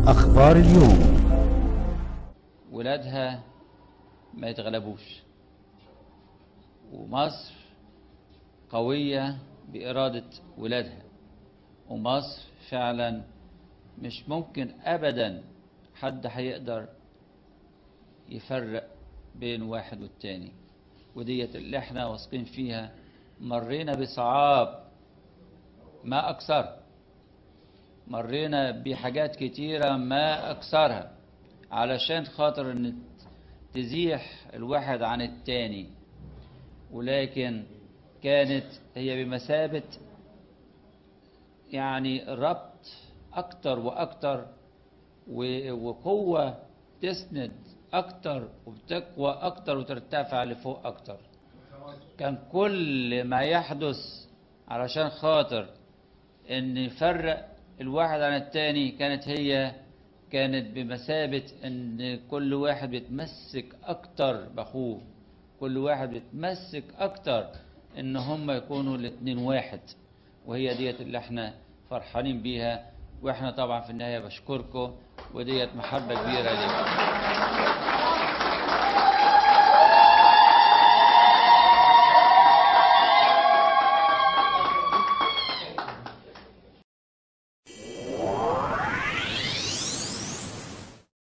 أخبار اليوم ولادها ما يتغلبوش ومصر قوية بإرادة ولادها ومصر فعلا مش ممكن أبدا حد هيقدر يفرق بين واحد والتاني وديت اللي احنا واثقين فيها مرينا بصعاب ما أكثر مرينا بحاجات كتيرة ما أكثرها علشان خاطر ان تزيح الواحد عن التاني ولكن كانت هي بمثابة يعني ربط أكتر وأكتر و- وقوة تسند أكتر وبتقوى أكتر وترتفع لفوق أكتر كان كل ما يحدث علشان خاطر ان يفرق الواحد عن التاني كانت هي كانت بمثابة ان كل واحد بيتمسك اكتر باخوه كل واحد بيتمسك اكتر ان هم يكونوا الاتنين واحد وهي ديت اللي احنا فرحانين بيها واحنا طبعا في النهاية بشكركم وديت محبة كبيرة ليكم